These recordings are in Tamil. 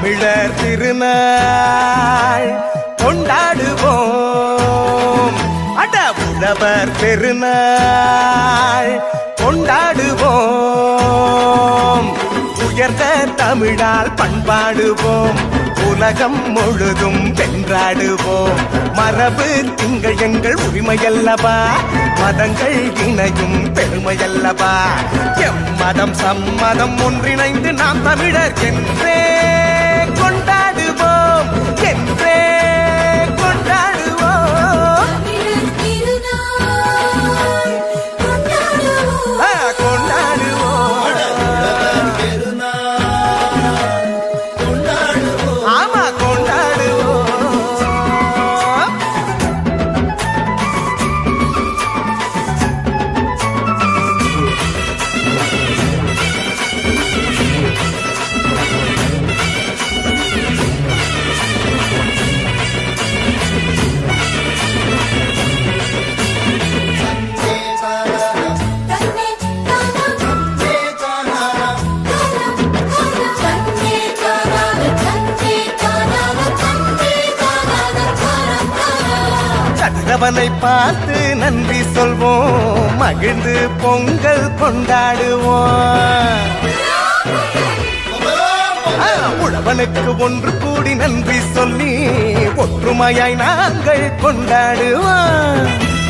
தமிழர் திருநாள் கொண்டாடுவோம் அட உழவர் பெருநாள் கொண்டாடுவோம் உயர்ந்த தமிழால் பண்பாடுவோம் உலகம் முழுதும் வென்றாடுவோம் மரபு திங்கள் எங்கள் உரிமையல்லவா மதங்கள் இணையும் பெருமையல்லவா எம்மதம் சம்மதம் ஒன்றிணைந்து நாம் தமிழர் என்றே கொண்டாடுவோம் என்றே கொண்டாடுவோம் தமிழர் திருநாள் கொண்டாடுவோம் ஆ, கொண்டாடுவோம் ஆமா கொண்டாடுவோம் தன்னே தானா தன்னே தானா தன்னே தானா தன்னே தானா தன்னே தானா கதிரவனை பார்த்து நன்றி சொல்வோம் மகிழ்ந்து பொங்கல் கொண்டாடுவோம் ஆ, உழவனுக்கு ஒன்று கூடி நன்றி சொல்லி ஒற்றுமையாய் நாங்கள் கொண்டாடுவோம்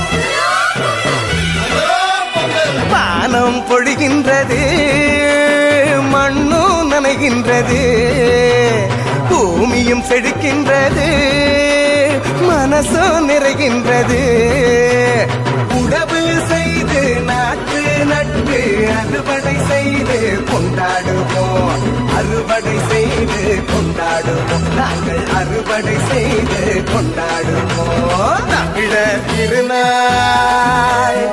வானம் பொழிகின்றது மண்ணும் நனைகின்றது பூமியும் செழிக்கின்றது மனசும் நிறைகின்றது உழவு செய்து நாட்டு நட்டு அறுவடை செய்து கொண்டாடுவோம் அறுவடை செய்து கொண்டாடுவோம் நாங்கள் அறுவடை செய்து கொண்டாடுவோம் தமிழர் திருநாள்